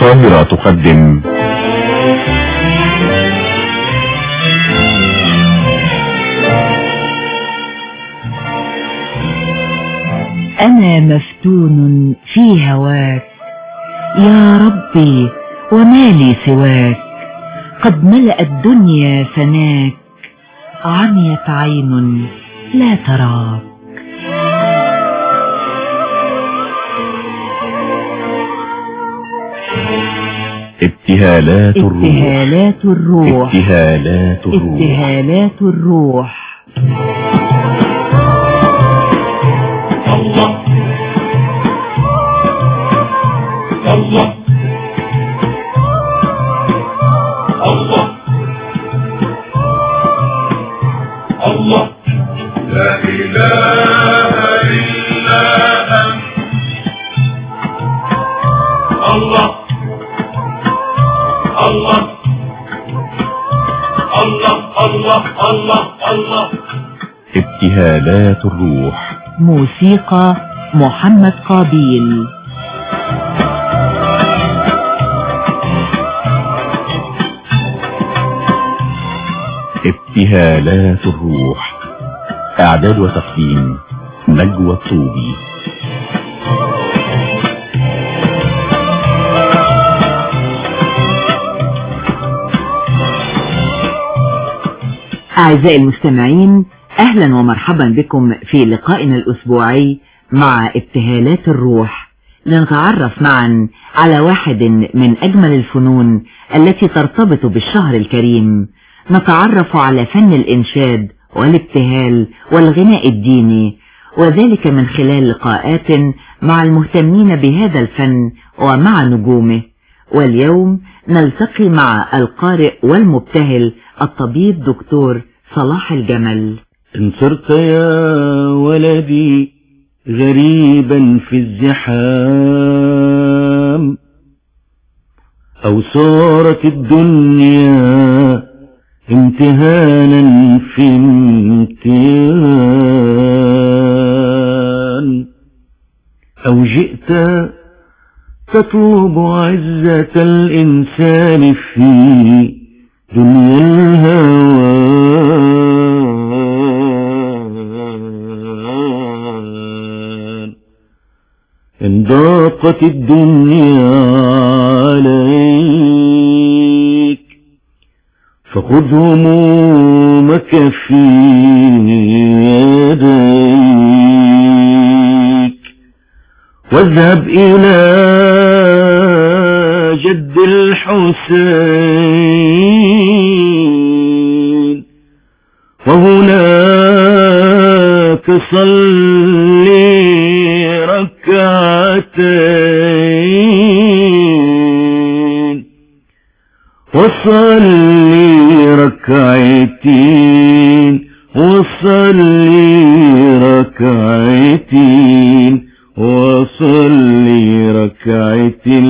القاهرة تقدم أنا مفتون في هواك يا ربي وما لي سواك قد ملأ الدنيا فناك عميت عين لا تراك ابتهالات الروح ابتهالات الروح ابتهالات الروح ابتهالات الروح الله الله الله الله لا إله إلا أنت الله الله الله الله الله الله ابتهالات الروح موسيقى محمد قابيل ابتهالات الروح اعداد وتقديم نجوى الطوبي أعزائي المستمعين أهلا ومرحبا بكم في لقائنا الأسبوعي مع ابتهالات الروح لنتعرف معا على واحد من أجمل الفنون التي ترتبط بالشهر الكريم نتعرف على فن الإنشاد والابتهال والغناء الديني وذلك من خلال لقاءات مع المهتمين بهذا الفن ومع نجومه واليوم نلتقي مع القارئ والمبتهل الطبيب دكتور صلاح الجمل إن صرت يا ولدي غريبا في الزحام أو صارت الدنيا امتهانا في امتهان أو جئت تطلب عزة الإنسان في دنيا الهوان إن ضاقت الدنيا عليك فخذ همومك في يديك واذهب إلى جد الحسين وهناك صلي ركعتين وصلي ركعتين وصلي ركعتين وصلي ركعتين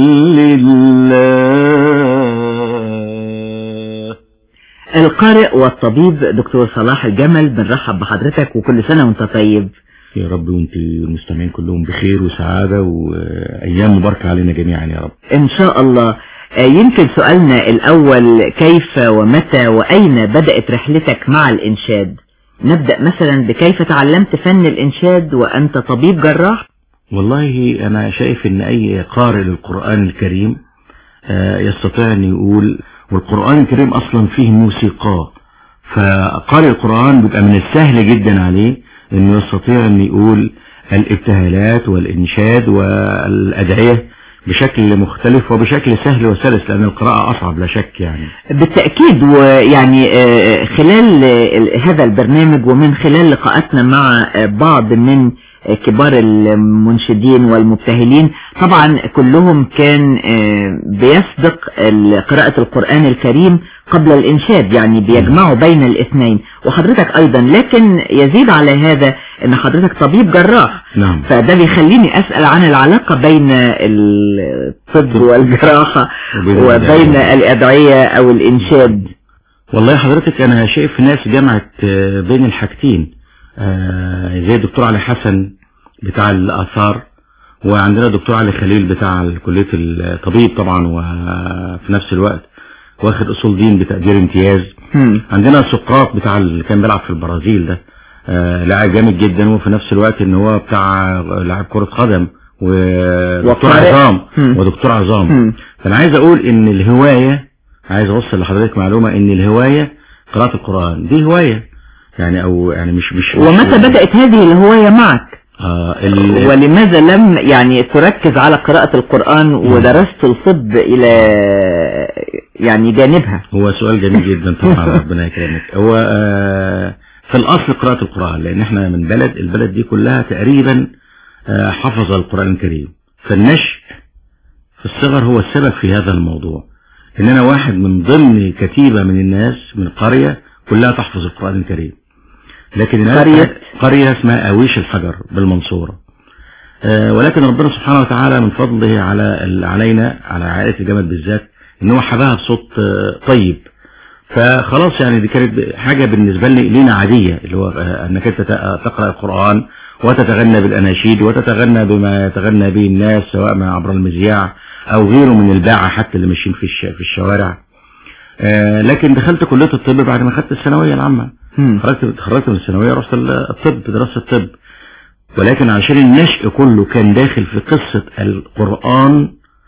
لله القارئ والطبيب دكتور صلاح الجمل بنرحب بحضرتك وكل سنة وانت طيب يا رب وانت المستمعين كلهم بخير وسعادة وأيام مباركة علينا جميعا يا رب ان شاء الله آه، يمكن سؤالنا الاول كيف ومتى واين بدأت رحلتك مع الانشاد نبدأ مثلا بكيف تعلمت فن الانشاد وانت طبيب جراح والله أنا شايف إن أي قارئ للقرآن الكريم آه، يستطيع أن يقول والقرآن الكريم أصلا فيه موسيقى فقارئ القرآن بيبقى من السهل جدا عليه أنه يستطيع أن يقول الابتهالات والإنشاد والأدعية بشكل مختلف وبشكل سهل وسلس لأن القراءة أصعب لا شك يعني بالتأكيد ويعني آه، خلال آه، هذا البرنامج ومن خلال لقاءاتنا مع آه، بعض من آه، كبار المنشدين والمبتهلين طبعا كلهم كان آه، بيسبق ال- قراءة القرآن الكريم قبل الإنشاد يعني بيجمعوا بين الاثنين وحضرتك أيضا لكن يزيد على هذا أن حضرتك طبيب جراح نعم فده بيخليني أسأل عن العلاقة بين الطب والجراحة وبين وبين الأدعية. الأدعية أو الإنشاد والله حضرتك أنا شايف ناس جمعت آه، بين الحاجتين آه، زي الدكتور علي حسن بتاع الآثار وعندنا دكتور علي خليل بتاع كلية الطبيب طبعا وفي نفس الوقت واخد اصول دين بتقدير امتياز مم. عندنا سقراط بتاع اللي كان بيلعب في البرازيل ده آه لاعب جامد جدا وفي نفس الوقت ان هو بتاع لاعب كرة قدم ودكتور وقارئ. عظام مم. ودكتور عظام مم. فانا عايز اقول ان الهواية عايز اوصل لحضرتك معلومة ان الهواية قراءة القرآن دي هواية يعني او يعني مش مش ومتى مش- بدأت هذه الهواية معك آه ال... ولماذا لم يعني تركز على قراءة القرآن ودرست الطب إلى يعني جانبها هو سؤال جميل جدا طبعا ربنا يكرمك هو آه، في الاصل قراءة القرآن لان احنا من بلد البلد دي كلها تقريبا آه، حفظ القرآن الكريم فالنشء في الصغر هو السبب في هذا الموضوع ان انا واحد من ضمن كتيبة من الناس من قرية كلها تحفظ القرآن الكريم لكن الناس قرية؟ قرية اسمها اويش الحجر بالمنصورة آه، ولكن ربنا سبحانه وتعالى من فضله على ال- علينا على عائلة الجمل بالذات ان هو حباها بصوت آه، طيب فخلاص يعني دي كانت حاجة بالنسبة لي لينا عادية اللي هو آه، انك انت ت- تقرأ القرآن وتتغنى بالاناشيد وتتغنى بما يتغنى به الناس سواء ما عبر المذياع او غيره من الباعة حتى اللي ماشيين في الش- في الشوارع آه، لكن دخلت كلية الطب بعد ما خدت الثانوية العامة مم. خرجت خرجت من الثانوية رحت الطب دراسة الطب ولكن عشان النشء كله كان داخل في قصة القرآن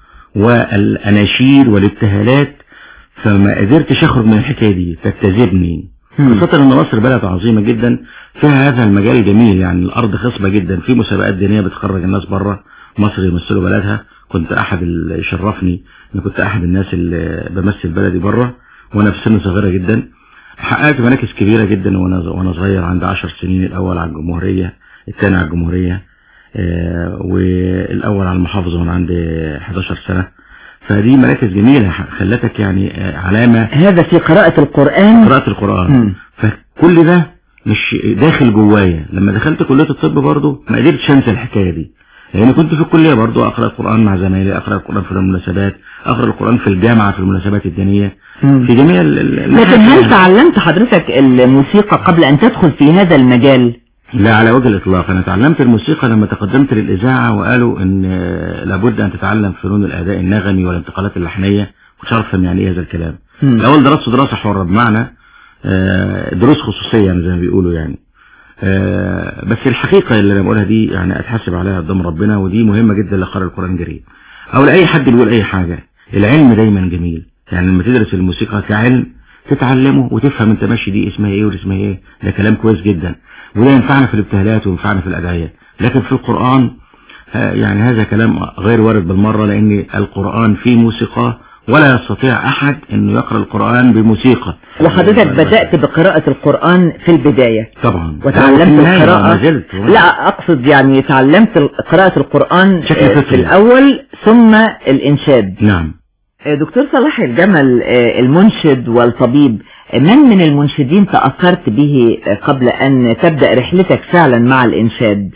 والأناشيد والابتهالات فما قدرتش أخرج من الحكاية دي تجتذبني مم. خاصة إن مصر بلد عظيمة جدا فيها هذا المجال جميل يعني الأرض خصبة جدا في مسابقات دينية بتخرج الناس بره مصر يمثلوا بلدها كنت أحد اللي شرفني إن كنت أحد الناس اللي بمثل بلدي بره وأنا في سن صغيرة جدا حققت مراكز كبيرة جدا وانا وانا صغير عندي 10 سنين الاول على الجمهورية الثاني على الجمهورية آه، والاول على المحافظة وانا عندي 11 سنة فدي مراكز جميلة خلتك يعني آه، علامة هذا في قراءة القرآن قراءة القرآن مم. فكل ده مش داخل جوايا لما دخلت كلية الطب برضو ما قدرتش انسى الحكاية دي لان كنت في الكلية برضو اقرأ القرآن مع زمايلي اقرأ القرآن في المناسبات اقرأ القرآن في الجامعة في المناسبات الدينية مم. في جميع ال- ال- لكن هل المحافل. تعلمت حضرتك الموسيقى قبل أن تدخل في هذا المجال لا على وجه الإطلاق أنا تعلمت الموسيقى لما تقدمت للإذاعة وقالوا إن آه، لابد أن تتعلم فنون الأداء النغمي والانتقالات اللحنية مش عارف أفهم يعني إيه هذا الكلام مم. الأول درست دراسة حرة بمعنى آه، دروس خصوصية يعني زي ما بيقولوا يعني آه، بس الحقيقة اللي أنا بقولها دي يعني أتحاسب عليها قدام ربنا ودي مهمة جدا لقارئ القرآن الكريم أو لأي حد بيقول أي حاجة العلم دايما جميل يعني لما تدرس الموسيقى كعلم تتعلمه وتفهم انت ماشي دي اسمها ايه ودي اسمها ايه ده كلام كويس جدا وده ينفعنا في الابتهالات وينفعنا في الادعية لكن في القرآن آه، يعني هذا كلام غير وارد بالمرة لان القرآن فيه موسيقى ولا يستطيع احد انه يقرأ القرآن بموسيقى وحضرتك بدأت بقراءة القرآن في البداية طبعا وتعلمت في النهاية القراءة ما زلت لا أقصد يعني تعلمت ال- قراءة القرآن بشكل آه، في فطري. الأول ثم الإنشاد نعم آه، دكتور صلاح الجمل آه، المنشد والطبيب آه، من من المنشدين تأثرت به آه، قبل أن تبدأ رحلتك فعلا مع الإنشاد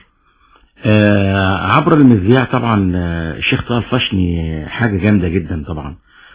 آه عبر المذياع طبعا آه، الشيخ طه الفشني حاجة جامدة جدا طبعا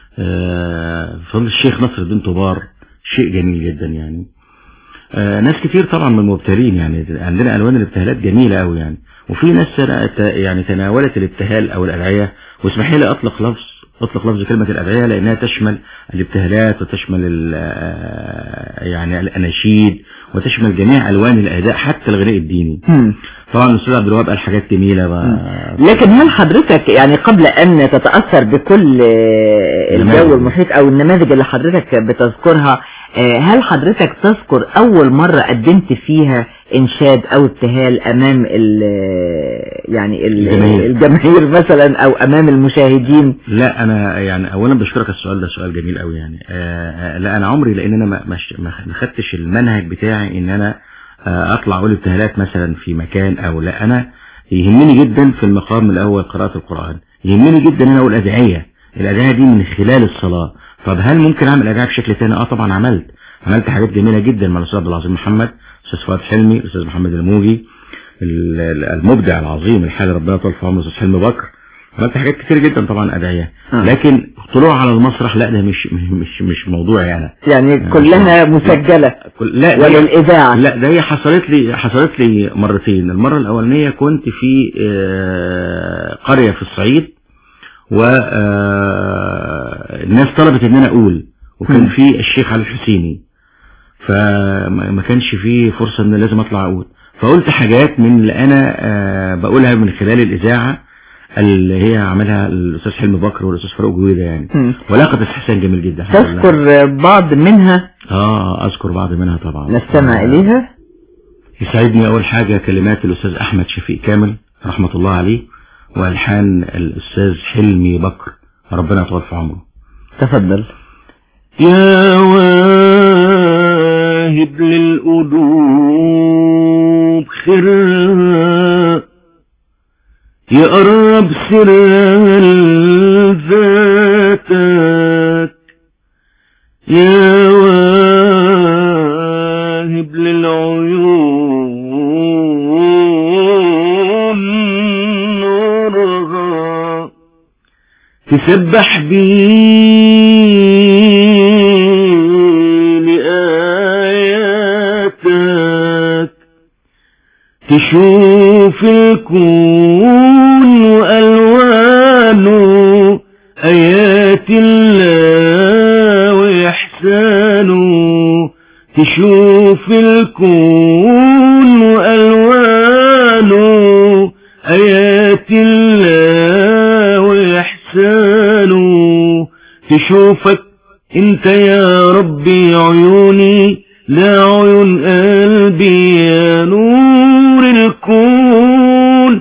آه فضل الشيخ نصر الدين طبار شيء جميل جدا يعني آه ناس كتير طبعا من المبتلين يعني عندنا الوان الابتهالات جميلة قوي يعني وفي ناس سنة- ت- يعني تناولت الابتهال او الادعية واسمحي لي اطلق لفظ اطلق لفظ كلمة الادعية لانها تشمل الابتهالات وتشمل ال- آه، يعني الاناشيد وتشمل جميع الوان الاداء حتى الغناء الديني مم. طبعا الاستاذ عبد الوهاب قال حاجات جميله بقى لكن هل حضرتك يعني قبل أن تتأثر بكل آه، الجو نماذج. المحيط أو النماذج اللي حضرتك بتذكرها آه، هل حضرتك تذكر أول مرة قدمت فيها إنشاد أو ابتهال أمام ال يعني ال- الجماهير. الجماهير مثلا أو أمام المشاهدين لا انا يعني اولا بشكرك السؤال ده سؤال جميل قوي يعني آه آه، لا انا عمري لان انا ما مش- ما ما خدتش المنهج بتاعي ان انا آه اطلع اقول ابتهالات مثلا في مكان او لا انا يهمني جدا في المقام الاول قراءه القران يهمني جدا ان انا اقول ادعيه الادعيه دي من خلال الصلاه طب هل ممكن اعمل ادعيه بشكل تاني اه طبعا عملت عملت حاجات جميله جدا مع الاستاذ عبد العظيم محمد الاستاذ فؤاد حلمي الاستاذ محمد الموجي ال- ال- المبدع العظيم الحالي ربنا يطول في عمره الاستاذ حلمي بكر عملت حاجات كتير جدا طبعا ادعيه آه. لكن طلوع على المسرح لا ده مش مش مش موضوع يعني يعني كلها مسجلة كل لا ده هي- وللإذاعة لا ده هي حصلت لي حصلت لي مرتين المرة الأولانية كنت في آه، قرية في الصعيد والناس طلبت ان انا اقول وكان مم. في الشيخ علي الحسيني فما ما كانش فيه فرصة ان لازم اطلع اقول فقلت حاجات من اللي انا آه، بقولها من خلال الاذاعة اللي هي عملها الاستاذ حلمي بكر والاستاذ فاروق جويدة يعني مم. ولاقت استحسان جميل جدا الحمد لله. تذكر بعض منها اه اذكر بعض منها طبعا نستمع آه، إليها يسعدني أول حاجة كلمات الأستاذ أحمد شفيق كامل رحمة الله عليه وألحان الأستاذ حلمي بكر ربنا يطول في عمره تفضل يا واهب للقلوب خيرها يقرب سرها لذاتك يا واهب للعيون نورها تسبح بيه لآياتك تشوف الكون وألوانه آيات الله وإحسانه تشوف الكون وألوانه آيات الله وإحسانه تشوفك انت يا ربي عيوني لا عيون قلبي يا نور الكون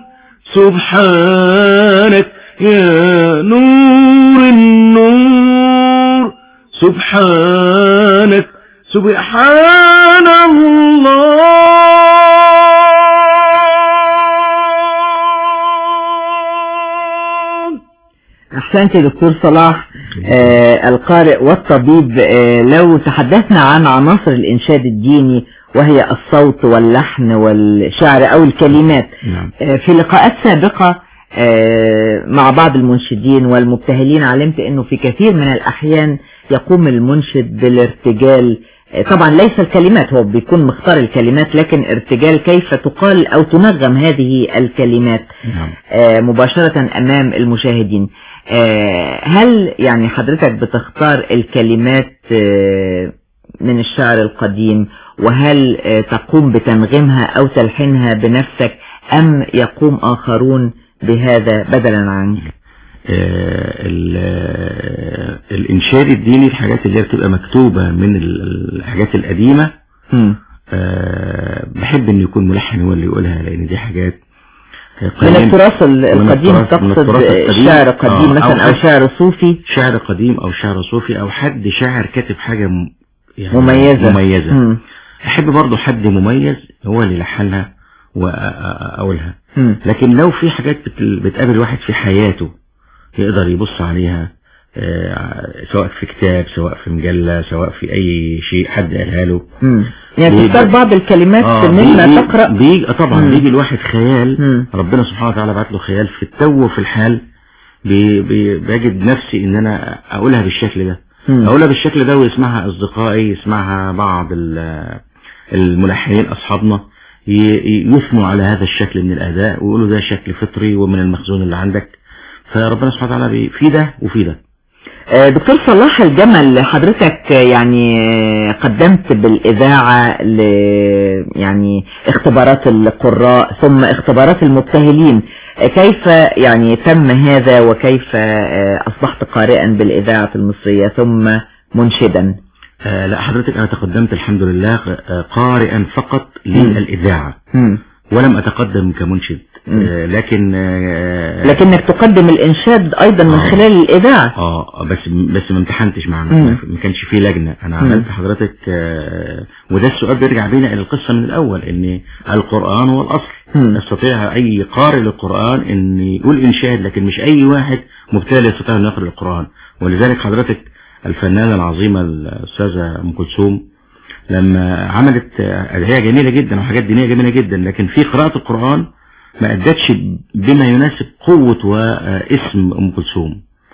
سبحانك يا نور النور سبحانك سبحان الله أحسنت يا دكتور صلاح آه القارئ والطبيب آه لو تحدثنا عن عناصر الإنشاد الديني وهي الصوت واللحن والشعر أو الكلمات نعم آه في لقاءات سابقة آه مع بعض المنشدين والمبتهلين علمت أنه في كثير من الأحيان يقوم المنشد بالارتجال آه طبعا ليس الكلمات هو بيكون مختار الكلمات لكن ارتجال كيف تقال أو تنغم هذه الكلمات نعم آه، مباشرة أمام المشاهدين آه، هل يعني حضرتك بتختار الكلمات آه، من الشعر القديم وهل آه، تقوم بتنغيمها أو تلحينها بنفسك أم يقوم آخرون بهذا بدلا عنك آه، ال- آه، الإنشاد الديني الحاجات اللي هي بتبقى مكتوبة من ال- الحاجات القديمة مم. آه، بحب إن يكون ملحن هو اللي يقولها لأن دي حاجات آه، من قديم- التراث ال- من القديم التراث- من تقصد التراث القديم. شعر قديم آه، مثلا أو حد- شعر صوفي شعر قديم أو شعر صوفي أو حد شاعر كاتب حاجة م- يعني مميزة مميزة مم. أحب برضو حد مميز هو اللي يلحنها وأقولها مم. لكن لو في حاجات بت- بتقابل واحد في حياته يقدر يبص عليها آه، سواء في كتاب سواء في مجلة سواء في أي شيء حد قالها له مم. يعني بيجي- تختار بعض الكلمات آه، مما بيجي- تقرأ بيجي آه، طبعا مم. بيجي الواحد خيال مم. ربنا سبحانه وتعالى بعت له خيال في التو وفي الحال بي بي بجد نفسي ان انا اقولها بالشكل ده مم. اقولها بالشكل ده ويسمعها اصدقائي يسمعها بعض ال- الملحنين اصحابنا ي- ي- يثنوا على هذا الشكل من الاداء ويقولوا ده شكل فطري ومن المخزون اللي عندك فربنا سبحانه وتعالى بي- في ده وفي ده آه، دكتور صلاح الجمل حضرتك آه، يعني آه، قدمت بالإذاعة ل يعني اختبارات القراء ثم اختبارات المبتهلين آه، كيف يعني تم هذا وكيف آه، أصبحت قارئا بالإذاعة المصرية ثم منشدا آه لا حضرتك انا تقدمت الحمد لله آه، قارئا فقط للاذاعه مم. ولم اتقدم كمنشد مم. آه لكن آه لكنك تقدم الإنشاد أيضا من آه. خلال الإذاعة اه بس بس ما امتحنتش مع مم. ما كانش فيه لجنه انا مم. عملت حضرتك آه وده السؤال بيرجع بينا الى القصه من الاول ان القران هو الاصل مم. يستطيع اي قارئ للقران ان يقول انشاد لكن مش اي واحد مبتدئ يستطيع ان يقرا القران ولذلك حضرتك الفنانه العظيمه الاستاذه ام كلثوم لما عملت آه، ادعيه جميله جدا وحاجات دينيه جميله جدا لكن في قراءه القران ما ادتش بما يناسب قوه واسم ام كلثوم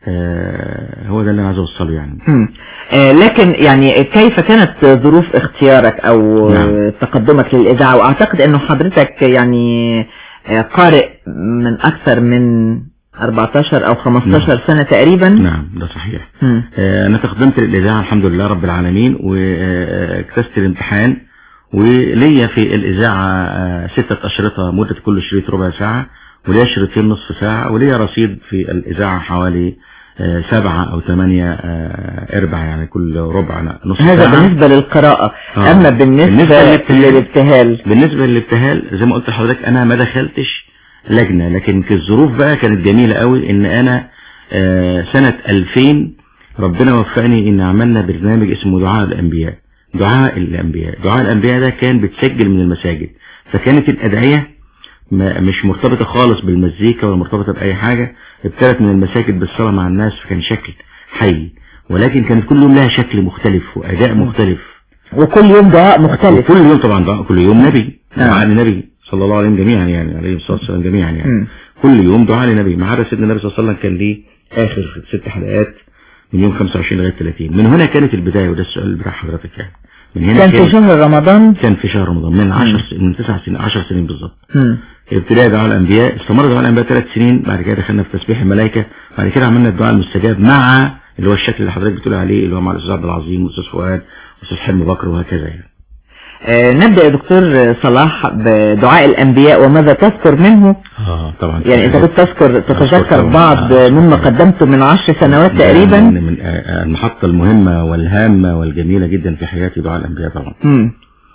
آه، هو ده اللي انا عايز اوصله يعني مم. آه، لكن يعني كيف كانت ظروف اختيارك او نعم. تقدمك للإذاعة واعتقد انه حضرتك يعني آه، قارئ من اكثر من 14 او 15 سنة تقريبا نعم ده صحيح مم. آه، انا تقدمت للاذاعه الحمد لله رب العالمين واكتست الامتحان وليا في الاذاعه آه، ستة اشرطه مده كل شريط ربع ساعه وليا شريطين نصف ساعه وليا رصيد في الاذاعه حوالي آه، سبعة او ثمانية آه، اربع يعني كل ربع نصف هذا ساعه بالنسبة للقراءة آه. اما بالنسبة, بالنسبة للابتهال. للابتهال بالنسبة للابتهال زي ما قلت لحضرتك انا ما دخلتش لجنة لكن في الظروف بقى كانت جميلة قوي ان انا آه، سنة 2000 ربنا وفقني ان عملنا برنامج اسمه دعاء الانبياء دعاء الانبياء دعاء الانبياء ده كان بتسجل من المساجد فكانت الادعية ما مش مرتبطة خالص بالمزيكا ولا مرتبطة بأي حاجة ابتدت من المساجد بالصلاة مع الناس فكان شكل حي ولكن كانت كل يوم لها شكل مختلف وأداء مختلف وكل يوم دعاء مختلف وكل يوم طبعا دعاء كل يوم نبي نعم. دعاء لنبي صلى الله عليه جميعا يعني عليه الصلاة والسلام جميعا يعني مم. كل يوم دعاء لنبي ما عدا سيدنا النبي صلى الله عليه وسلم كان ليه آخر ست حلقات من يوم 25 لغاية 30 من هنا كانت البداية وده السؤال اللي بتاع حضرتك يعني من هنا كان في شهر رمضان كان في شهر رمضان من 10 سنين من 9 سنين 10 سنين بالظبط مم. ابتداء دعاء الانبياء استمر دعاء الانبياء ثلاث سنين بعد كده دخلنا في تسبيح الملائكه بعد كده عملنا الدعاء المستجاب مع اللي هو الشكل اللي حضرتك بتقول عليه اللي هو مع الاستاذ عبد العظيم والاستاذ فؤاد والاستاذ حلمي بكر وهكذا يعني آه، نبدأ يا دكتور صلاح بدعاء الأنبياء وماذا تذكر منه اه طبعا يعني أنت كنت تذكر تتذكر طبعاً. بعض آه. مما قدمته من عشر سنوات من تقريبا من آه، آه، المحطه المهمه والهامه والجميله جدا في حياتي دعاء الانبياء طبعا مم.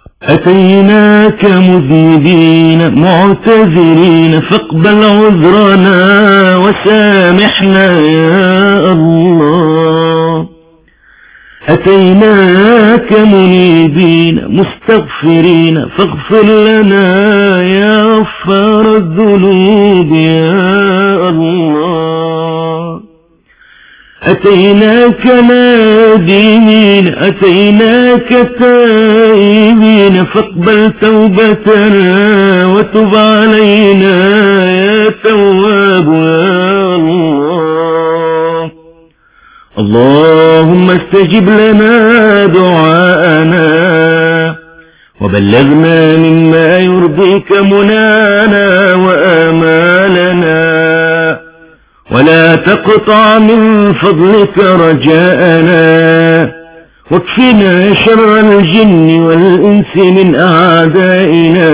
أتيناك مذنبين معتذرين فاقبل عذرنا وسامحنا يا الله أتيناك منيبين مستغفرين فاغفر لنا يا غفار الذنوب يا الله أتيناك نادمين أتيناك تائبين فاقبل توبتنا وتب علينا يا تواب يا الله اللهم استجب لنا دعاءنا وبلغنا مما يرضيك منانا وآمالنا ولا تقطع من فضلك رجاءنا واكفنا شر الجن والإنس من أعدائنا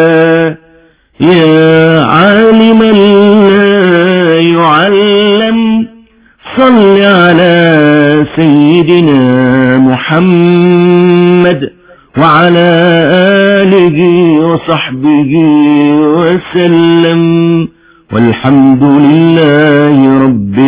يا عالما لا يعلم صل على سيدنا محمد وعلى آله وصحبه وسلم والحمد لله رب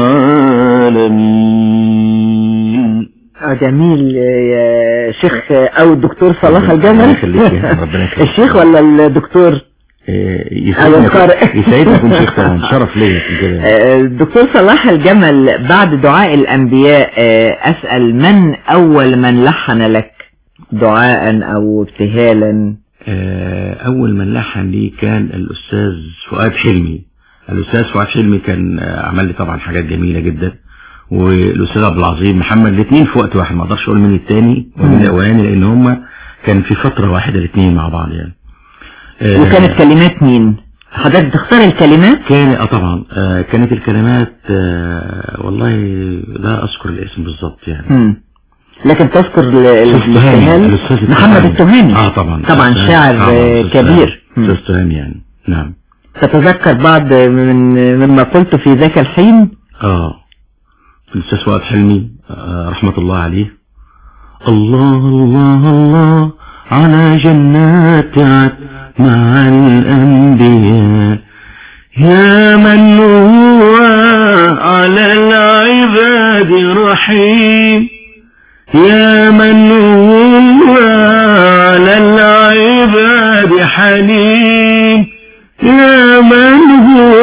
العالمين آه، جميل يا شيخ او الدكتور صلاح ربنا الجمل يخليك يا ربنا يخليك. الشيخ ولا الدكتور إيه، أيوة، يسعدني قارئ. يسعدني اكون شيخ طبعا شرف ليا في كده آه، الدكتور صلاح الجمل بعد دعاء الأنبياء آه، أسأل من أول من لحن لك دعاء أو ابتهالا آه، اول من لحن لي كان الاستاذ فؤاد حلمي الاستاذ فؤاد حلمي كان آه، عمل لي طبعا حاجات جميله جدا والاستاذ عبد العظيم محمد الاثنين في وقت واحد ما اقدرش اقول مين الثاني ومين الاولاني لان هم كان في فتره واحده الاثنين مع بعض يعني آه، وكانت كلمات مين حضرتك بتختار الكلمات كان اه طبعا آه كانت الكلمات آه والله لا اذكر الاسم بالظبط يعني مم. لكن تذكر ال- أستاذ تهامي، الابتهال الأستاذ محمد التهامي اه طبعا طبعا أستاذ شاعر تهامي. آه، أستاذ كبير تهامي. مم. استاذ تهامي يعني نعم تتذكر بعض من مما قلت في ذاك الحين اه الاستاذ فؤاد حلمي آه رحمة الله عليه الله الله الله على جنات عد مع الأنبياء يا من هو على العباد رحيم يا من هو على العباد حليم يا من هو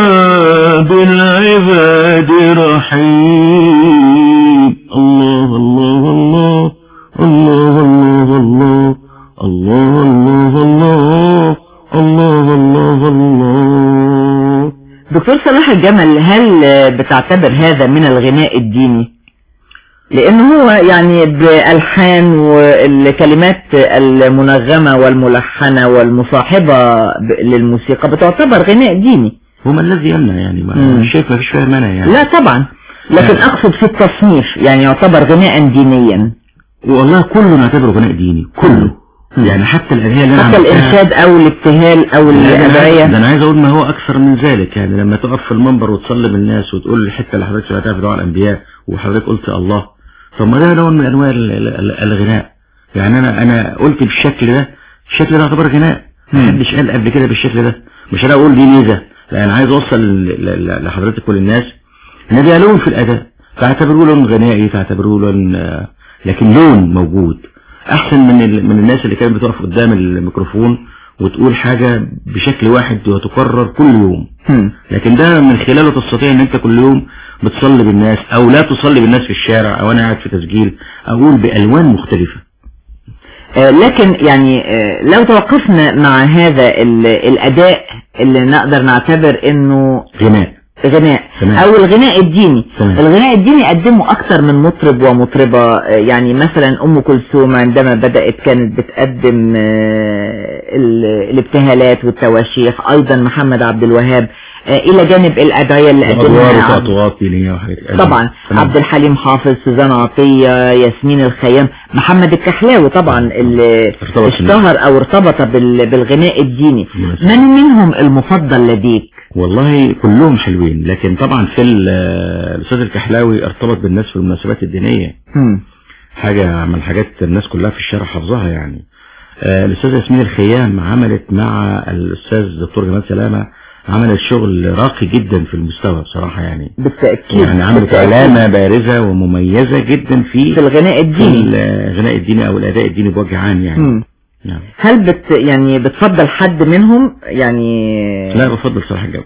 بالعباد رحيم الله الله الله الله الله الله الله الله الله الله الله الله دكتور صلاح الجمل هل آه، بتعتبر هذا من الغناء الديني لان هو يعني بالحان والكلمات المنغمة والملحنة والمصاحبة ب- للموسيقى بتعتبر غناء ديني هو ما الذي يمنع يعني ما مم. مش شايف ما فيش فيها مانع يعني لا طبعا لكن آه. اقصد في التصنيف يعني يعتبر غناء دينيا والله كله نعتبره غناء ديني كله مم. يعني حتى الأغنية اللي أنا حتى عملتها- الانشاد او الابتهال او لا، ده أنا عايز- ده الادعية انا عايز اقول ما هو اكثر من ذلك يعني لما تقف في المنبر وتصلي بالناس وتقول الحته اللي حضرتك سمعتها في دعاء الانبياء وحضرتك قلت الله طب ما ده نوع من انواع ال- ال- ال- الغناء يعني انا انا قلت بالشكل ده الشكل ده يعتبر غناء مم. محدش قال قبل كده بالشكل ده مش انا اقول دي ميزه لا انا عايز اوصل ل- ل- لحضرتك وللناس ان ده لون في الاداء تعتبروه لون غنائي تعتبروه لون آه، لكن لون موجود احسن من ال- من الناس اللي كانت بتقف قدام الميكروفون وتقول حاجة بشكل واحد وتكرر كل يوم مم. لكن ده من خلاله تستطيع ان انت كل يوم بتصلي بالناس او لا تصلي بالناس في الشارع او انا قاعد في تسجيل اقول بالوان مختلفة آه، لكن يعني آه، لو توقفنا مع هذا ال- الاداء اللي نقدر نعتبر انه غناء غناء تمام. او الغناء الديني تمام. الغناء الديني قدمه اكتر من مطرب ومطربة آه، يعني مثلا ام كلثوم عندما بدأت كانت بتقدم آه، ال- الابتهالات والتواشيح ايضا محمد عبد الوهاب آه، الى جانب الادعية اللي وادوار قدمها عبد- وتقطوات دينية وحاجات كده. طبعا تمام. عبد الحليم حافظ سوزان عطية ياسمين الخيام محمد الكحلاوي طبعا اللي ارتبط اشتهر او ارتبط بال- بالغناء الديني بالنسبة. من منهم المفضل لديك والله كلهم حلوين لكن طبعا في ال- الاستاذ الكحلاوي ارتبط بالناس في المناسبات الدينية هم. حاجة من الحاجات الناس كلها في الشارع حافظاها يعني آه، الأستاذ ياسمين الخيام عملت مع الأستاذ الدكتور جمال سلامة عملت شغل راقي جدا في المستوى بصراحة يعني بالتأكيد يعني عملت بالتأكيد. علامة بارزة ومميزة جدا في في الغناء في الديني الغناء الديني أو الأداء الديني بوجه عام يعني هم. نعم. هل بت يعني بتفضل حد منهم يعني لا بفضل صلاح الجو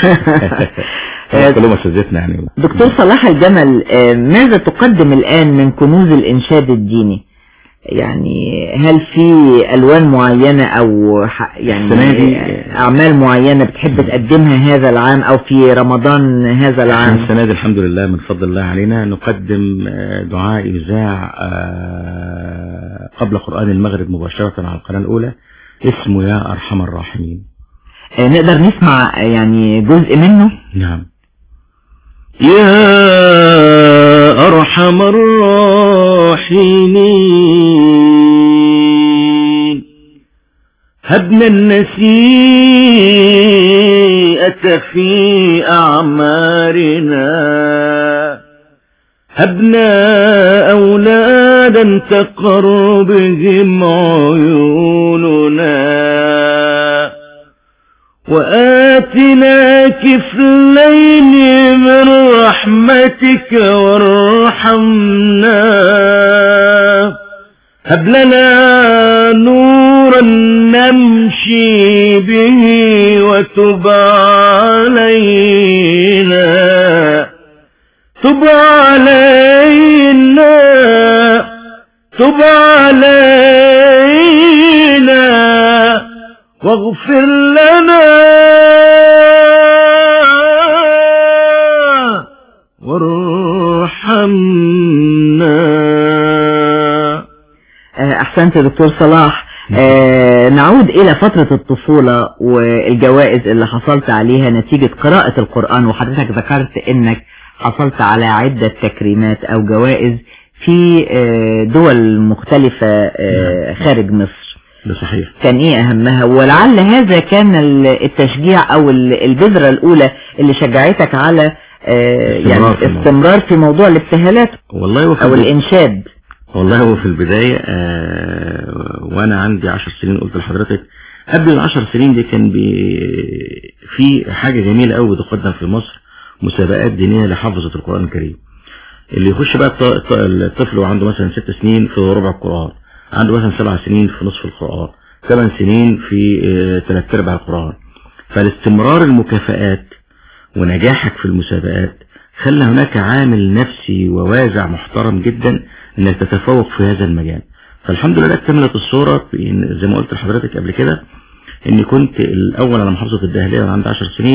آه، كلهم أساتذتنا يعني دكتور صلاح الجمل آه، ماذا تقدم الآن من كنوز الإنشاد الديني يعني هل في ألوان معينة أو ح- يعني السنة دي- آه، أعمال معينة بتحب تقدمها هذا العام أو في رمضان هذا احنا العام السنة دي الحمد لله من فضل الله علينا نقدم آه، دعاء إذاع آه، قبل قرآن المغرب مباشرة على القناة الأولى اسمه يا أرحم الراحمين آه، نقدر نسمع آه، يعني جزء منه نعم يا أرحم الراحمين هبنا النسيئة في أعمارنا هبنا أولادا تقر بهم عيوننا وآتنا كفلين من رحمتك وارحمنا هب لنا نورا نمشي به وتب علينا تب علينا تب علينا واغفر لنا وارحمنا آه، أحسنت يا دكتور صلاح آه، نعود إلى فترة الطفولة والجوائز اللي حصلت عليها نتيجة قراءة القرآن وحضرتك ذكرت إنك حصلت على عدة تكريمات أو جوائز في آه، دول مختلفة آه، خارج مصر ده صحيح كان ايه اهمها ولعل هذا كان ال- التشجيع او ال- البذرة الاولى اللي شجعتك على آه، استمرار يعني في الموضوع. استمرار في موضوع الابتهالات والله هو في او البداية- الانشاد والله هو في البداية آه وانا عندي عشر سنين قلت لحضرتك قبل العشر سنين دي كان بي في حاجة جميلة قوي بتقدم في مصر مسابقات دينية لحفظة القرآن الكريم اللي يخش بقى الط- الط- الطفل وعنده مثلا ست سنين في ربع القرآن عنده مثلا سبع سنين في نصف القرآن ثمان سنين في آه، ثلاث ارباع القرآن فالاستمرار المكافآت ونجاحك في المسابقات خلى هناك عامل نفسي ووازع محترم جدا انك تتفوق في هذا المجال فالحمد لله اكتملت الصورة في إن زي ما قلت لحضرتك قبل كده اني كنت الاول على محافظة الدهلية وانا عندي 10 سنين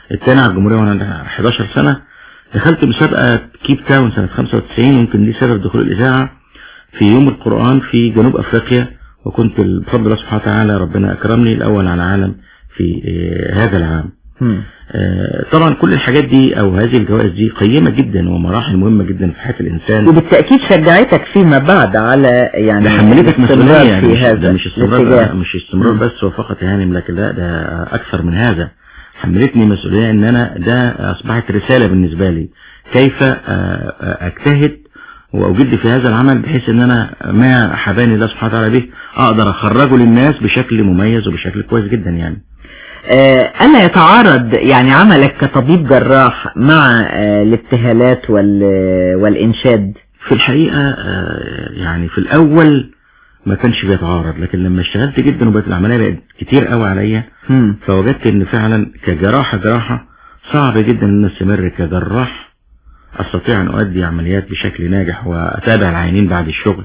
الثاني على الجمهورية وانا عندي 11 سنة دخلت مسابقة كيب تاون سنة 95 يمكن دي سبب دخول الإذاعة في يوم القرآن في جنوب أفريقيا وكنت بفضل الله سبحانه وتعالى ربنا أكرمني الأول على العالم في آه، هذا العام مم. آه، طبعا كل الحاجات دي أو هذه الجوائز دي قيمة جدا ومراحل مهمة جدا في حياة الإنسان وبالتأكيد شجعتك فيما بعد على يعني ده حملتك الاستمرار مسؤولية يعني في مش, هذا ده مش استمرار الاتجاه. مش استمرار مم. بس وفقط يا هانم لكن لا ده أكثر من هذا حملتني مسؤولية ان انا ده اصبحت رسالة بالنسبة لي كيف آه، آه، اجتهد واجد في هذا العمل بحيث ان انا ما حباني الله سبحانه وتعالى به اقدر اخرجه للناس بشكل مميز وبشكل كويس جدا يعني آه، ألا يتعارض يعني عملك كطبيب جراح مع آه، الابتهالات وال- والإنشاد في الحقيقة آه، يعني في الاول ما كانش بيتعارض لكن لما اشتغلت جدا وبقت العملية بقت كتير قوي عليا مم. فوجدت ان فعلا كجراحة جراحة صعب جدا ان استمر كجراح استطيع ان اؤدي عمليات بشكل ناجح واتابع العيانين بعد الشغل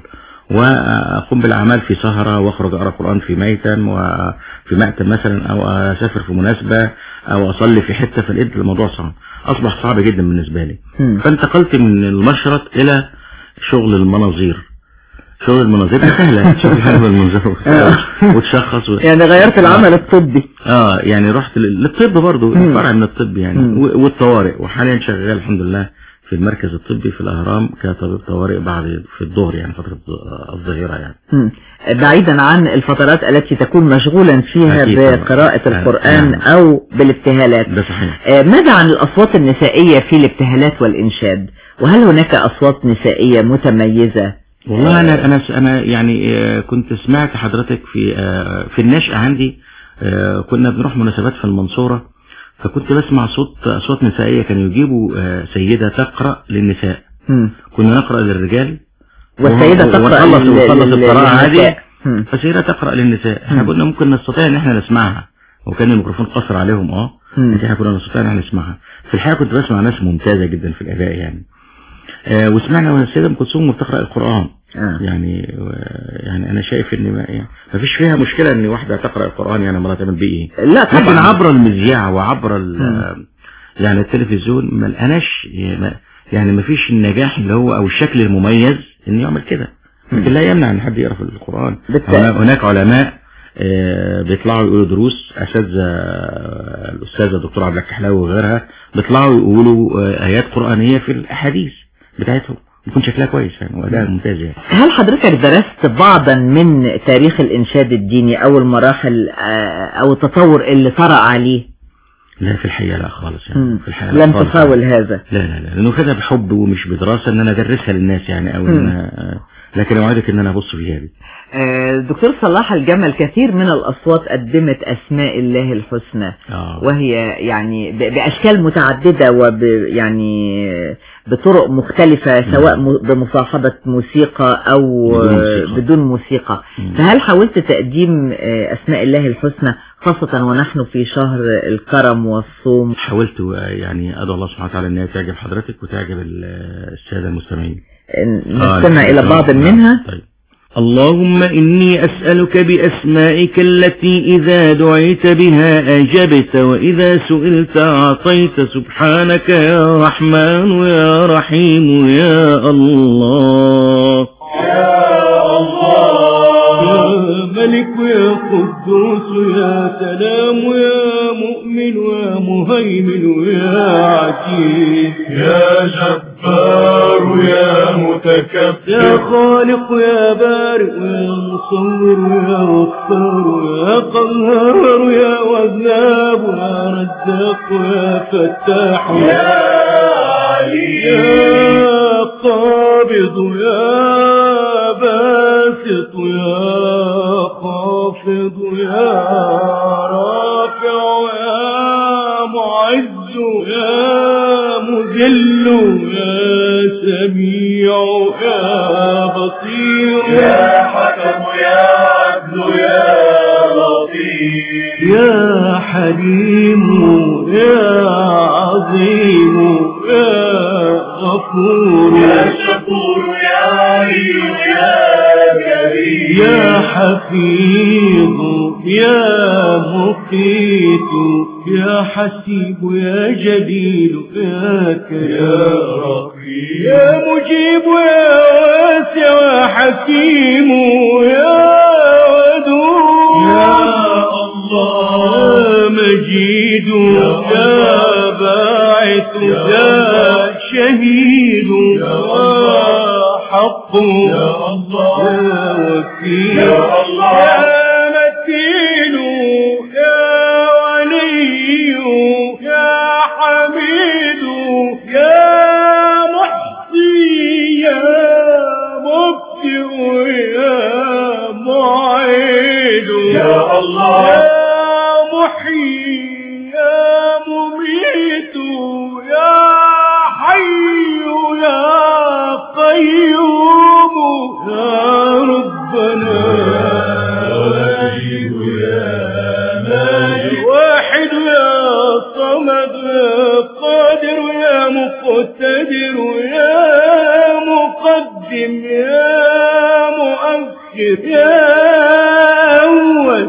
واقوم بالاعمال في سهرة واخرج اقرا قرآن في ميتم وفي مأتم مثلا او اسافر في مناسبة او اصلي في حتة فلقيت الموضوع صعب اصبح صعب جدا بالنسبة لي مم. فانتقلت من المشرط الى شغل المناظير شغل المناظير سهلة شغل المناظير وتشخص و... يعني غيرت العمل الطبي اه يعني رحت لل- للطب برضو مم. فرع من الطب يعني مم. و- والطوارئ وحاليا شغال الحمد لله في المركز الطبي في الاهرام كطبيب طوارئ بعد في الظهر يعني فترة الظهيرة يعني مم. بعيدا عن الفترات التي تكون مشغولا فيها أكيد طبعا. بقراءة آه، القرآن نعم. أو بالابتهالات ده صحيح آه، ماذا عن الأصوات النسائية في الابتهالات والإنشاد وهل هناك أصوات نسائية متميزة والله انا انا انا يعني آه، كنت سمعت حضرتك في آه، في النشأة عندي آه، كنا بنروح مناسبات في المنصورة فكنت بسمع صوت اصوات نسائية كانوا يجيبوا آه، سيدة تقرأ للنساء مم. كنا نقرأ للرجال والسيدة وهو- تقرأ ونخلص لل- ونخلص لل- القراءة عادي للنساء. مم. فسيدة تقرأ للنساء احنا مم. كنا ممكن نستطيع ان احنا نسمعها وكان الميكروفون قصر عليهم اه مم. لكن احنا كنا نستطيع ان احنا نسمعها في الحقيقة كنت بسمع ناس ممتازة جدا في الأداء يعني آه وسمعنا السيدة أم كلثوم بتقرأ القرآن آه. يعني و- يعني أنا شايف إن ما, يعني ما فيش فيها مشكلة إن واحدة تقرأ القرآن يعني مرة تعمل بيه إيه لا لكن طبعا عبر المذياع وعبر ال- مم. يعني التلفزيون ما لقناش يعني ما فيش النجاح اللي هو او الشكل المميز انه يعمل كده لكن لا يمنع ان حد يقرا في القران بالتأكيد. هنا- هناك علماء آه، بيطلعوا يقولوا دروس اساتذه آه، الاستاذه الدكتوره عبد الكحلاوي وغيرها بيطلعوا يقولوا آه، ايات قرانيه في الاحاديث بتاعتهم بيكون شكلها كويس يعني واداء ممتاز يعني هل حضرتك درست بعضا من تاريخ الإنشاد الديني أو المراحل آه، أو التطور اللي طرأ عليه لا في الحقيقه لا خالص يعني مم. في الحقيقه لا لم خالص تحاول يعني. هذا لا لا لا لانه كده بحب ومش بدراسه ان انا ادرسها للناس يعني او ان مم. أنا لكن اوعدك ان انا ابص فيها دي آه، دكتور صلاح الجمل كثير من الأصوات قدمت أسماء الله الحسنى اه وهي يعني ب- بأشكال متعددة وب يعني بطرق مختلفة سواء م- بمصاحبة موسيقى أو بدون موسيقى. بدون موسيقى مم. فهل حاولت تقديم آه، أسماء الله الحسنى خاصة ونحن في شهر الكرم والصوم حاولت آه، يعني ادعو الله سبحانه وتعالى ان هي تعجب حضرتك وتعجب ال- الساده المستمعين آه، آه، نستمع إلى نعم، بعض نعم، منها طيب اللهم إني أسألك بأسمائك التي إذا دعيت بها أجبت وإذا سئلت أعطيت سبحانك يا رحمن يا رحيم يا الله يا الله يا ملك يا قدوس يا سلام يا مؤمن يا مهيمن يا عزيز يا جبار يا يا متكبر خالق يا بارئ يا مصور يا غفار يا قهار يا وهاب يا رزاق يا فتاح يا علي يا قابض يا باسط يا خافض يا رافع يا معز يا مذل يا سميع يا بصير يا حكم يا عدل يا لطيف يا حليم يا عظيم يا غفور شكور يا شكور يا عليم يا كريم يا حفيظ يا مقيت يا حسيب يا جليل يا كريم يا رقيب يا مجيب يا واسع يا حكيم يا ودود يا الله يا مجيد يا يا باعث يا يا شهيد يا يا الله حق يا الله يا وكيل يا الله يا متين يا ولي يا حميد يا محصي يا مبدئ يا معيد يا الله يا محيي يا مميت يا حي يا قيوم يا ربنا واجد يا ماجد واحد يا صمد يا قادر يا مقتدر يا مقدم يا مؤخر يا أول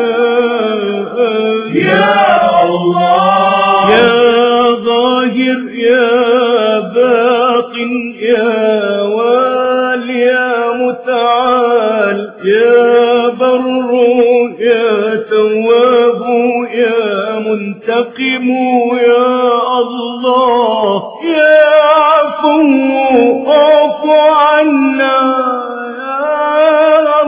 يا يا الله يا ظاهر يا باطن يا وال يا متعال يا بر يا تواب يا منتقم يا الله يا عفو اعف عنا يا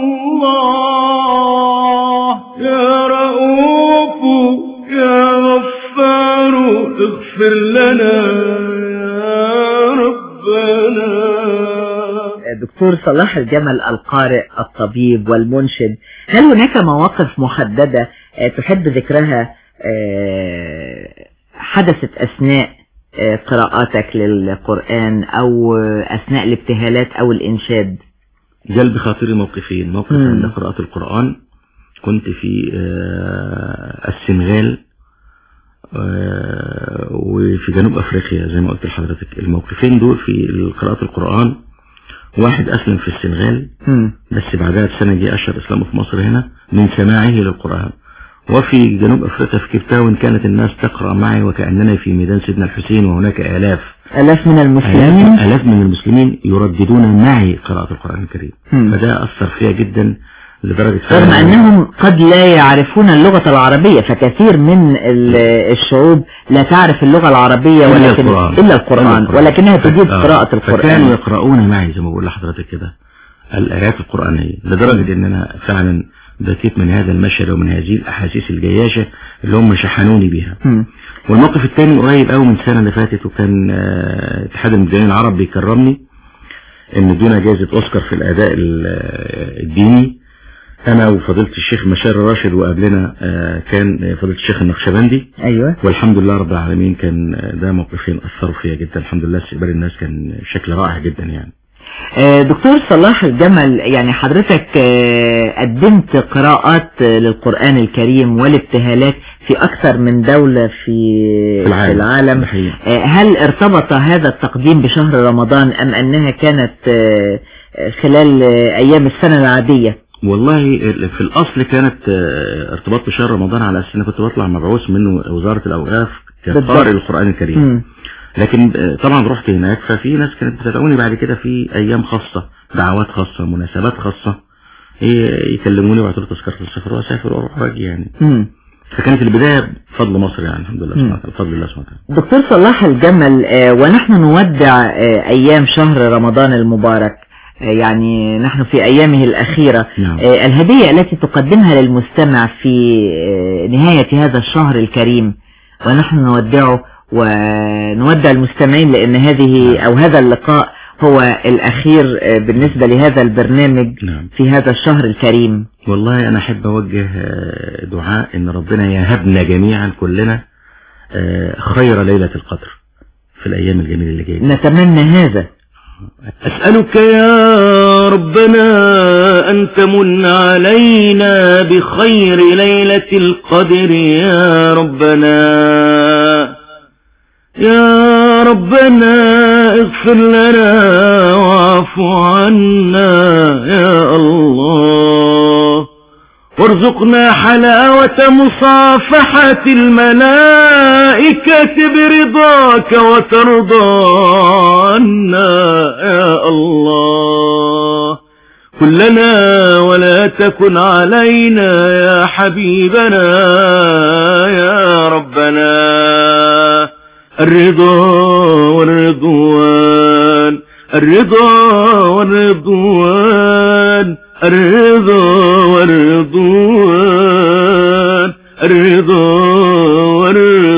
الله يا رؤوف يا غفار اغفر لنا يا ربنا دكتور صلاح الجمل القارئ الطبيب والمنشد هل هناك مواقف محددة آه، تحب ذكرها آه، حدثت أثناء آه، قراءاتك للقرآن أو آه، أثناء الابتهالات أو الإنشاد جل بخاطري موقفين موقف مم. عند قراءة القرآن كنت في آه، السنغال آه، وفي جنوب أفريقيا زي ما قلت لحضرتك الموقفين دول في قراءة القرآن واحد أسلم في السنغال مم. بس بعدها بسنة جه أشهر إسلامه في مصر هنا من سماعه للقرآن وفي جنوب أفريقيا في كيب تاون كانت الناس تقرأ معي وكأننا في ميدان سيدنا الحسين وهناك آلاف ألاف من المسلمين آلاف, آلاف من المسلمين يرددون معي قراءة القرآن الكريم مم. فده أثر فيها جدا لدرجة رغم فعلاً- أنهم قد لا يعرفون اللغة العربية فكثير من ال- الشعوب لا تعرف اللغة العربية إلا ولكن القرآن. إلا القرآن ولكنها تجيد آه. قراءة فكانوا القرآن يقرؤون معي زي ما بقول لحضرتك كده الآيات القرآنية لدرجة إن أنا فعلا بكيت من هذا المشهد ومن هذه الأحاسيس الجياشة اللي هم شحنوني بيها مم. والموقف الثاني قريب قوي من السنة اللي فاتت وكان آه، اتحاد المبدعين العرب بيكرمني ان ادونا جائزة اوسكار في الاداء ال- آه، الديني انا وفضيلة الشيخ مشار راشد وقبلنا آه، كان فضيلة الشيخ النقشبندي أيوة والحمد لله رب العالمين كان آه، ده موقفين اثروا فيا جدا الحمد لله استقبال الناس كان شكل رائع جدا يعني آه، دكتور صلاح الجمل يعني حضرتك آه، قدمت قراءات آه، للقرآن الكريم والابتهالات في أكثر من دولة في في العالم. في العالم ده حقيقي. آه، هل ارتبط هذا التقديم بشهر رمضان أم أنها كانت آه، آه، خلال آه، أيام السنة العادية والله ال- في الاصل كانت آه، ارتباط بشهر رمضان على اساس ان كنت بطلع مبعوث منه وزارة الاوقاف بالضبط. كقارئ للقرآن الكريم مم. لكن آه، طبعا رحت هناك ففي ناس كانت بتدعوني بعد كده في ايام خاصة دعوات خاصة مناسبات خاصة ي- يكلموني ويعطوا لي تذكرة السفر واسافر واروح واجي يعني مم. فكانت البداية بفضل مصر يعني الحمد لله سبحانه وتعالى بفضل الله سبحانه وتعالى دكتور صلاح الجمل آه، ونحن نودع آه، أيام شهر رمضان المبارك آه، يعني نحن في أيامه الأخيرة نعم. آه، الهدية التي تقدمها للمستمع في آه، نهاية هذا الشهر الكريم ونحن نودعه ونودع المستمعين لأن هذه أو هذا اللقاء هو الأخير آه، بالنسبة لهذا البرنامج نعم في هذا الشهر الكريم والله انا احب اوجه آه، دعاء ان ربنا يهبنا جميعا كلنا آه، خير ليلة القدر في الايام الجميلة اللي جاية نتمنى هذا أسألك يا ربنا أن تمن علينا بخير ليلة القدر يا ربنا يا ربنا اغفر لنا واعف عنا يا الله وارزقنا حلاوة مصافحة الملائكة برضاك وترضى عنا يا الله كلنا ولا تكن علينا يا حبيبنا يا ربنا الرضا والرضوان الرضا والرضوان الرضا والرضوان الرضا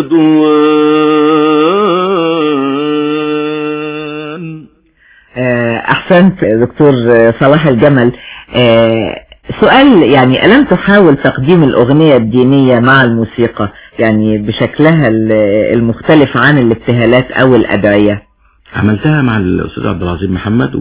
والرضوان آه، احسنت دكتور صلاح الجمل آه، سؤال يعني ألم تحاول تقديم الأغنية الدينية مع الموسيقى يعني بشكلها ال- المختلف عن الابتهالات أو الأدعية عملتها مع الأستاذ عبد العظيم محمد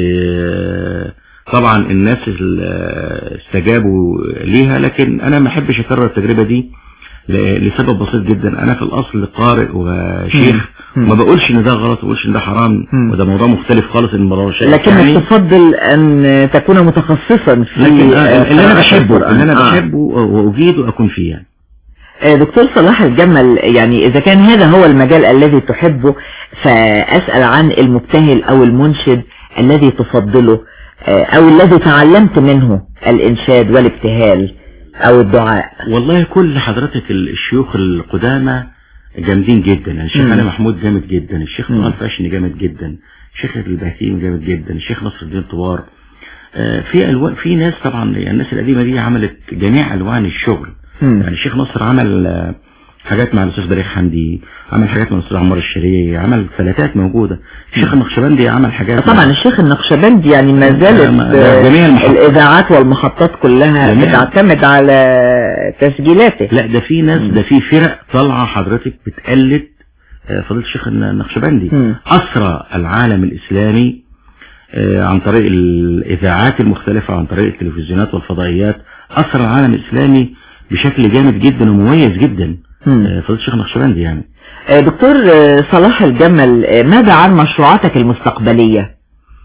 وطبعا الناس ال- استجابوا ليها لكن أنا ما أحبش أكرر التجربة دي ل- لسبب بسيط جدا أنا في الأصل قارئ وشيخ مم. ما بقولش إن ده غلط ما بقولش إن ده حرام مم. وده موضوع مختلف خالص إن الموضوع شيء لكنك تفضل أن تكون متخصصا في لكن آه، اللي أنا قراءة بحبه القرآن. اللي أنا آه. بحبه وأجيد وأكون فيه يعني آه، دكتور صلاح الجمل يعني إذا كان هذا هو المجال الذي تحبه فأسأل عن المبتهل أو المنشد الذي تفضله آه، أو الذي تعلمت منه الإنشاد والابتهال أو الدعاء والله كل حضرتك ال- الشيوخ القدامى جامدين جدا يعني الشيخ مم. علي محمود جامد جدا الشيخ مم. طلال فاشني جامد جدا الشيخ البهتيم جامد جدا الشيخ نصر الدين طوار آه، في ألوان في ناس طبعا يعني الناس القديمة دي عملت جميع ألوان الشغل مم. يعني الشيخ نصر عمل آه، حاجات مع الأستاذ بليغ حمدي عمل حاجات مع الأستاذ عمار الشريعي عمل فلاتات موجودة الشيخ النقشبندي عمل حاجات طبعا الشيخ النقشبندي يعني ما زالت ما- ده آه، جميع المحطات. الإذاعات والمحطات كلها جميع. بتعتمد على تسجيلاته لا ده في ناس ده في فرق طالعه حضرتك بتقلد آه، فضيله الشيخ النقشبندي مم. اسرى العالم الاسلامي آه، عن طريق الاذاعات المختلفه عن طريق التلفزيونات والفضائيات اسرى العالم الاسلامي بشكل جامد جدا ومميز جدا مم. آه، فضيله الشيخ النقشبندي يعني آه، دكتور آه، صلاح الجمل آه، ماذا عن مشروعاتك المستقبلية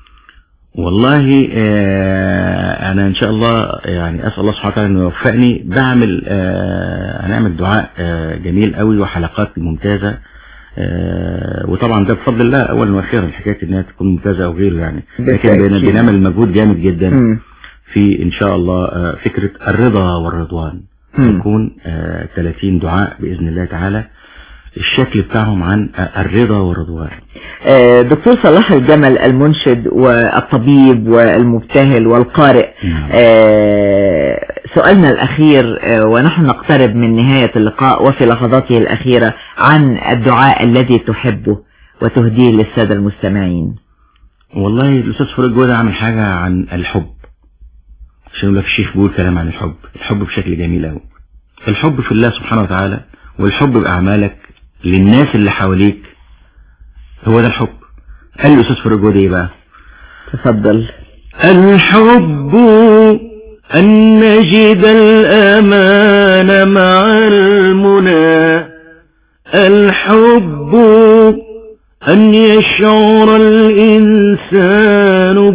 والله آه انا ان شاء الله يعني اسال الله سبحانه وتعالى انه يوفقني بعمل آه هنعمل دعاء آه جميل قوي وحلقات ممتازه آه وطبعا ده بفضل الله اولا واخيرا حكايه انها تكون ممتازه او غيره يعني لكن بن- بالتأكيد. بنعمل مجهود جامد جدا مم. في ان شاء الله آه فكره الرضا والرضوان مم. يكون آه 30 دعاء باذن الله تعالى الشكل بتاعهم عن آه الرضا والرضوان آه، دكتور صلاح الجمل المنشد والطبيب والمبتهل والقارئ نعم. آه، سؤالنا الأخير آه، ونحن نقترب من نهاية اللقاء وفي لحظاته الأخيرة عن الدعاء الذي تحبه وتهديه للسادة المستمعين والله الاستاذ فاروق جوده عامل حاجه عن الحب عشان يقول لك الشيخ بيقول كلام عن الحب الحب بشكل جميل قوي الحب في الله سبحانه وتعالى والحب باعمالك للناس اللي حواليك هو ده الحب قال الاستاذ فاروق جوده ايه بقى تفضل الحب أن نجد الأمان مع المنى الحب أن يشعر الإنسان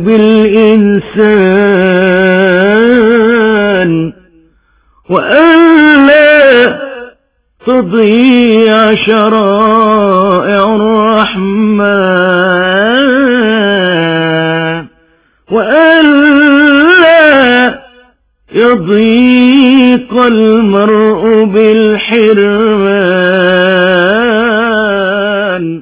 بالإنسان وألا تضيع شرائع الرحمن وألا يضيق المرء بالحرمان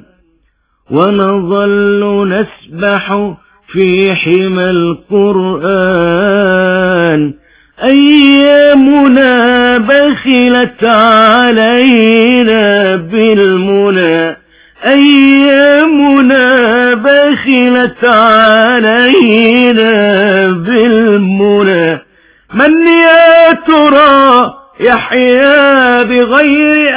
ونظل نسبح في حمى القرآن أيامنا بخلت علينا بالمنى أيامنا بخلت علينا بالمنى من يا ترى يحيا بغير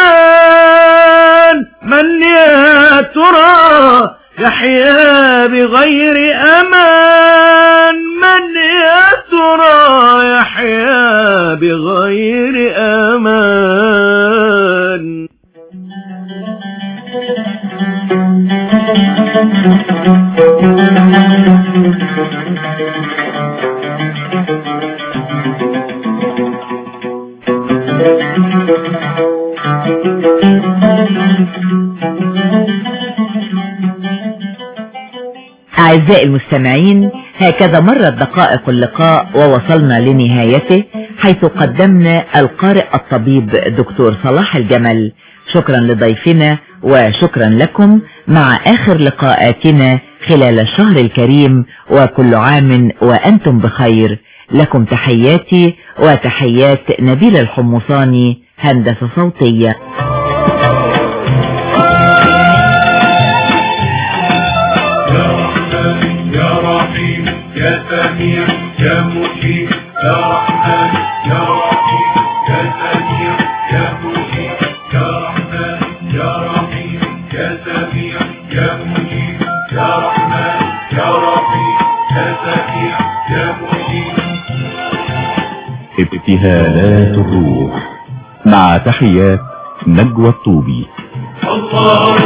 أمان من يا ترى يحيا بغير أمان من يا ترى يحيا بغير أمان أعزائي المستمعين هكذا مرت دقائق اللقاء ووصلنا لنهايته حيث قدمنا القارئ الطبيب دكتور صلاح الجمل شكرا لضيفنا وشكرا لكم مع آخر لقاءاتنا خلال الشهر الكريم وكل عام وأنتم بخير لكم تحياتي وتحيات نبيل الحمصاني هندسة صوتية يا رحمن يا رحيم يا سميع يا مجيب يا رحمن يا رحيم يا سميع يا مجيب يا رحمن يا رحيم يا سميع يا مجيب يا رحمن يا رحيم يا سميع يا مجيب ابتهالات الروح مع تحيات نجوى الطوبي الله